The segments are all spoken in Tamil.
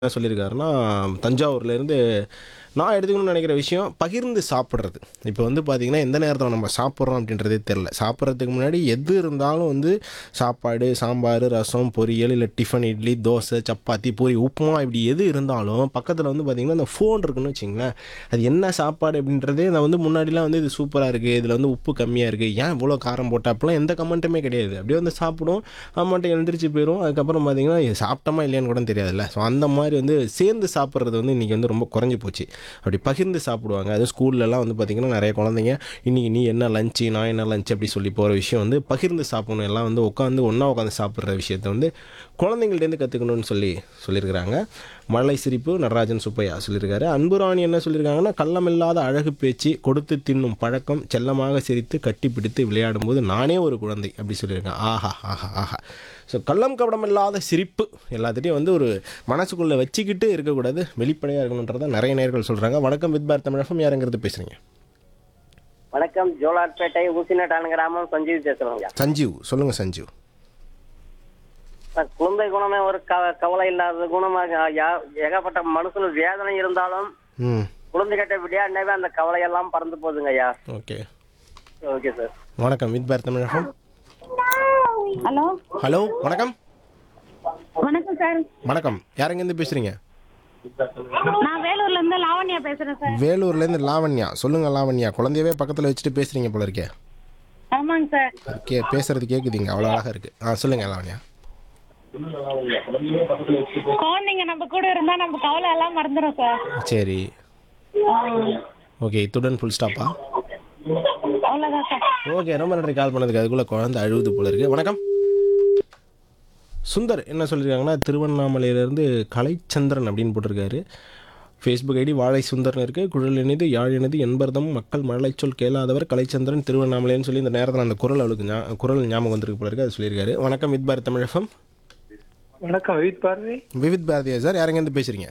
என்ன சொல்லியிருக்காருன்னா தஞ்சாவூர்லேருந்து நான் எடுத்துக்கணும்னு நினைக்கிற விஷயம் பகிர்ந்து சாப்பிட்றது இப்போ வந்து பார்த்திங்கன்னா எந்த நேரத்தில் நம்ம சாப்பிட்றோம் அப்படின்றதே தெரில சாப்பிட்றதுக்கு முன்னாடி எது இருந்தாலும் வந்து சாப்பாடு சாம்பார் ரசம் பொரியல் இல்லை டிஃபன் இட்லி தோசை சப்பாத்தி பூரி உப்புமா இப்படி எது இருந்தாலும் பக்கத்தில் வந்து பார்த்திங்கன்னா அந்த ஃபோன் இருக்குன்னு வச்சிங்களேன் அது என்ன சாப்பாடு அப்படின்றதே நான் வந்து முன்னாடிலாம் வந்து இது சூப்பராக இருக்குது இதில் வந்து உப்பு கம்மியாக இருக்குது ஏன் இவ்வளோ காரம் போட்டா அப்படிலாம் எந்த கமெண்ட்டுமே கிடையாது அப்படியே வந்து சாப்பிடும் அம்மாட்ட எழுந்திரிச்சு போயிடும் அதுக்கப்புறம் பார்த்தீங்கன்னா இது சாப்பிட்டோமா இல்லையான்னு கூட தெரியாதுல்ல ஸோ அந்த மாதிரி வந்து சேர்ந்து சாப்பிட்றது வந்து இன்றைக்கி வந்து ரொம்ப குறைஞ்சி போச்சு அப்படி பகிர்ந்து சாப்பிடுவாங்க அது ஸ்கூல்லலாம் வந்து பார்த்திங்கன்னா நிறைய குழந்தைங்க இன்றைக்கி நீ என்ன லஞ்சு நான் என்ன லஞ்ச் அப்படி சொல்லி போகிற விஷயம் வந்து பகிர்ந்து சாப்பிடணும் எல்லாம் வந்து உட்காந்து ஒன்றா உட்காந்து சாப்பிட்ற விஷயத்த வந்து குழந்தைங்கள்டேருந்து கற்றுக்கணும்னு சொல்லி சொல்லியிருக்கிறாங்க மழலை சிரிப்பு நடராஜன் சுப்பையா சொல்லியிருக்காரு அன்புராணி என்ன சொல்லியிருக்காங்கன்னா கள்ளமில்லாத அழகு பேச்சு கொடுத்து தின்னும் பழக்கம் செல்லமாக சிரித்து கட்டிப்பிடித்து விளையாடும்போது நானே ஒரு குழந்தை அப்படி சொல்லியிருக்கேன் ஆஹா ஆஹா ஆஹா ஸோ கள்ளம் கபடம் இல்லாத சிரிப்பு எல்லாத்துட்டையும் வந்து ஒரு மனசுக்குள்ளே வச்சுக்கிட்டு இருக்கக்கூடாது வெளிப்படையாக இருக்கணுன்றத நிறைய நேர்கள் சொல்கிறாங்க வணக்கம் வித் பார் தமிழகம் யாருங்கிறது பேசுகிறீங்க வணக்கம் ஜோலார்பேட்டை ஊசிநட்டான் கிராமம் சஞ்சீவ் பேசுறோங்க சஞ்சீவ் சொல்லுங்கள் சஞ்சீவ் குழந்தை குணமே ஒரு க- கவலை இல்லாத குணமாக யா- ஏகப்பட்ட மனசுல வேதனை இருந்தாலும் ம் குழந்தை கிட்ட விளையாடினாவே அந்த கவலையெல்லாம் பறந்து போகுதுங்க ஐயா ஓகே ஓகே சார் வணக்கம் வித் பார் தமிழகம் ஹலோ ஹலோ வணக்கம் வணக்கம் சார் வணக்கம் யாருங்கேருந்து பேசுகிறீங்க நான் வேலூர்ல இருந்து லாவண்யா பேசுறேன் சார் வேலூர்லேருந்து லாவண்யா சொல்லுங்கள் லாவண்யா குழந்தையவே பக்கத்தில் வச்சுட்டு பேசுகிறீங்க போல இருக்கே ஆமாங்க சார் கே பேசுறது கேட்குதுங்க அவ்வளோ அழகாக இருக்குது ஆ சொல்லுங்கள் லாவண்யா குழந்தைங்க நம்ம கூட இருந்தா நம்ம கவலை எல்லாம் மறந்துடும் சார் சரி ஓகே இத்துடன் ஃபுல் ஸ்டாப்பா அவ்வளவுதான் சார் ஓகே ரொம்ப நன்றி கால் பண்ணதுக்கு அதுக்குள்ளே குழந்தை அழுகுது போல இருக்கு வணக்கம் சுந்தர் என்ன சொல்லியிருக்காங்கன்னா திருவண்ணாமலையிலேருந்து கலைச்சந்திரன் அப்படின்னு போட்டிருக்காரு ஃபேஸ்புக் ஐடி வாழை சுந்தர்னு இருக்குது குழல் இணைது யாழ் இணைது என்பர்தம் மக்கள் மழலைச்சொல் கேளாதவர் கலைச்சந்திரன் திருவண்ணாமலைன்னு சொல்லி இந்த நேரத்தில் அந்த குரல் அவளுக்கு ஞா குரல் ஞாபகம் வந்திருக்கு போல இருக்கு அது சொல்லியிருக்காரு வணக்கம் வித் பாரத் தமிழகம் வணக்கம் விவித் பார்வை விவித் பாரதியா சார் யாரெங்கேருந்து பேசுகிறீங்க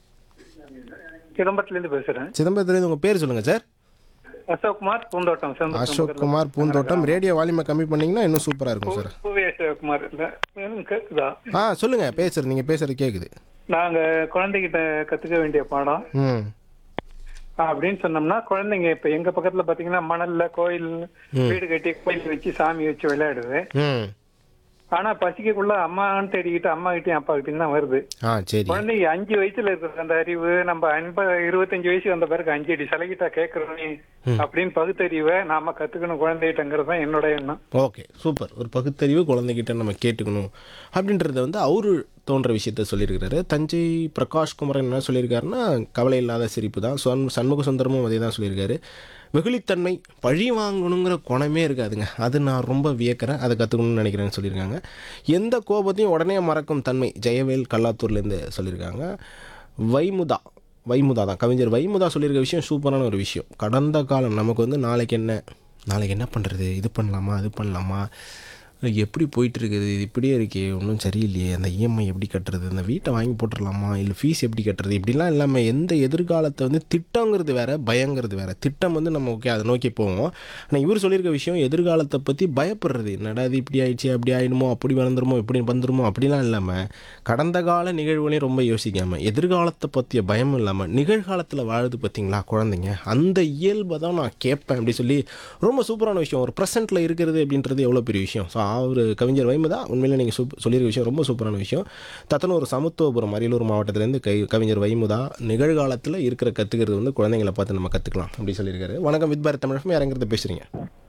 சிதம்பரத்துலேருந்து பேசுகிறேன் சிதம்பரத்துலேருந்து உங்கள் பேர் சொல்லுங்கள் சார் அசோக்குமார் பூந்தோட்டம் சிதம்பரம் அசோக் குமார் பூந்தோட்டம் ரேடியோ வால்யூமை கம்மி பண்ணிங்கன்னா இன்னும் சூப்பராக இருக்கும் சார் பூவே அசோக்குமார் இல்லை எனக்கு கேட்குதா ஆ சொல்லுங்கள் பேசுறது நீங்கள் பேசுறது கேட்குது நாங்கள் குழந்தைகிட்ட கற்றுக்க வேண்டிய பாடம் ம் அப்படின்னு சொன்னோம்னா குழந்தைங்க இப்போ எங்கள் பக்கத்தில் பார்த்தீங்கன்னா மணல்ல கோயில் வீடு கட்டி கோயில் வச்சு சாமி வச்சு விளையாடுது ம் ஆனா பசிக்கக்குள்ள அம்மான்னு தேடிக்கிட்டு அம்மா கிட்டயும் அப்பா கிட்டயும் தான் வருது ஆ சரி குழந்தைங்க அஞ்சு வயசுல இருக்கிற அந்த அறிவு நம்ம அன்ப இருபத்தஞ்சு வயசு வந்த பிறகு அஞ்சு அடி சலகிட்டா கேட்கறோமே அப்படின்னு பகுத்தறிவை நாம கத்துக்கணும் குழந்தைகிட்டங்கிறது தான் என்னோட எண்ணம் ஓகே சூப்பர் ஒரு பகுத்தறிவு குழந்தைகிட்ட நம்ம கேட்டுக்கணும் அப்படின்றத வந்து அவரு தோன்ற விஷயத்த சொல்லியிருக்கிறாரு தஞ்சை பிரகாஷ் குமரன் என்ன சொல்லியிருக்காருன்னா கவலை இல்லாத சிரிப்பு தான் சன் சண்முக சுந்தரமும் அதே தான் சொல்லியிருக்காரு வெகுளித்தன்மை பழி வாங்கணுங்கிற குணமே இருக்காதுங்க அது நான் ரொம்ப வியக்கிறேன் அதை கற்றுக்கணும்னு நினைக்கிறேன்னு சொல்லியிருக்காங்க எந்த கோபத்தையும் உடனே மறக்கும் தன்மை ஜெயவேல் கல்லாத்தூர்லேருந்து சொல்லியிருக்காங்க வைமுதா வைமுதா தான் கவிஞர் வைமுதா சொல்லியிருக்க விஷயம் சூப்பரான ஒரு விஷயம் கடந்த காலம் நமக்கு வந்து நாளைக்கு என்ன நாளைக்கு என்ன பண்ணுறது இது பண்ணலாமா அது பண்ணலாமா எப்படி போயிட்டு இருக்குது இது இப்படியே இருக்கே ஒன்றும் சரியில்லையே அந்த இஎம்ஐ எப்படி கட்டுறது அந்த வீட்டை வாங்கி போட்டுடலாமா இல்லை ஃபீஸ் எப்படி கட்டுறது இப்படிலாம் இல்லாமல் எந்த எதிர்காலத்தை வந்து திட்டங்கிறது வேற பயங்கிறது வேற திட்டம் வந்து நம்ம ஓகே அதை நோக்கி போவோம் ஆனால் இவர் சொல்லியிருக்க விஷயம் எதிர்காலத்தை பற்றி பயப்படுறது என்னடா இது இப்படி ஆயிடுச்சு அப்படி ஆயிடுமோ அப்படி வளர்ந்துருமோ இப்படி வந்துருமோ அப்படிலாம் இல்லாமல் கடந்த கால நிகழ்வுகளையும் ரொம்ப யோசிக்காமல் எதிர்காலத்தை பற்றிய பயம் இல்லாமல் நிகழ்காலத்தில் வாழுது பார்த்தீங்களா குழந்தைங்க அந்த இயல்பை தான் நான் கேட்பேன் அப்படி சொல்லி ரொம்ப சூப்பரான விஷயம் ஒரு ப்ரெசென்ட்டில் இருக்கிறது அப்படின்றது எவ்வளோ பெரிய விஷயம் ஸோ அவர் கவிஞர் வைமதா உண்மையிலே நீங்கள் சூப் சொல்லியிருக்க விஷயம் ரொம்ப சூப்பரான விஷயம் தத்தனூர் சமத்துவபுரம் அரியலூர் மாவட்டத்திலேருந்து கை கவிஞர் வைமுதா நிகழ்காலத்தில் இருக்கிற கற்றுக்கிறது வந்து குழந்தைங்களை பார்த்து நம்ம கற்றுக்கலாம் அப்படி சொல்லியிருக்காரு வணக்கம் வித் பாரத் தமிழகம் யாரங்கிறது பேசுகிறீங்க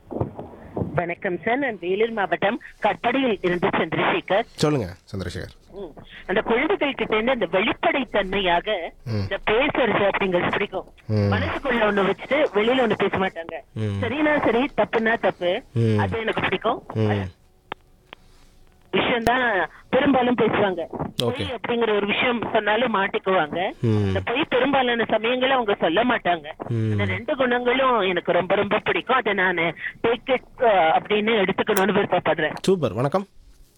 வணக்கம் சார் நான் வேலூர் மாவட்டம் கற்படையில் இருந்து சந்திரசேகர் சொல்லுங்கள் சந்திரசேகர் ம். அந்த குழந்தைகள் கிட்ட இருந்து அந்த வெளிப்படைத்தன்மையாக இந்த பேசுறது அப்படிங்கிறது பிடிக்கும் ம். மனசுக்குள்ள ஒண்ணு வச்சுட்டு வெளியில ஒண்ணு பேச மாட்டாங்க ம். சரினா சரி தப்புனா தப்பு ம். அது எனக்கு பிடிக்கும் ம் விஷயம் தான் பெரும்பாலும் பேசுவாங்க Okay. பொய் அப்படிங்கிற ஒரு விஷயம் சொன்னாலும் மாட்டிக்குவாங்க ம் இந்த பொய் பெரும்பாலான சமயங்கள அவங்க சொல்ல மாட்டாங்க ம். இந்த ரெண்டு குணங்களும் எனக்கு ரொம்ப ரொம்ப பிடிக்கும் அதை நான் டேக் இட் அப்படின்னு எடுத்துக்கணும்னு விருப்பப்படுறேன் சூப்பர் வணக்கம்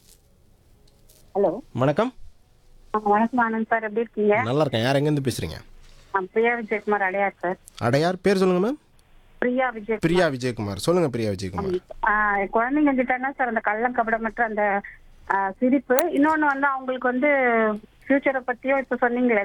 ஹலோ வணக்கம் வணக்கம் ஆனந்த் சார் எப்படி இருக்கீங்க நல்லா இருக்கேன் யார் எங்கேருந்து பேசுகிறீங்க நான் பிரியா விஜயகுமார் அடையார் சார் அடையார் பேர் சொல்லுங்கள் மேம் பிரியா விஜய் பிரியா விஜயகுமார் சொல்லுங்கள் பிரியா விஜயகுமார் ஆஹ் குழந்தைங்க கிட்டனா சார் அந்த கள்ளம் கபடமற்ற அந்த ஆஹ் சிரிப்பு இன்னொன்னு வந்து அவங்களுக்கு வந்து ஃபியூச்சரை பத்தியும் இப்ப சொன்னீங்களே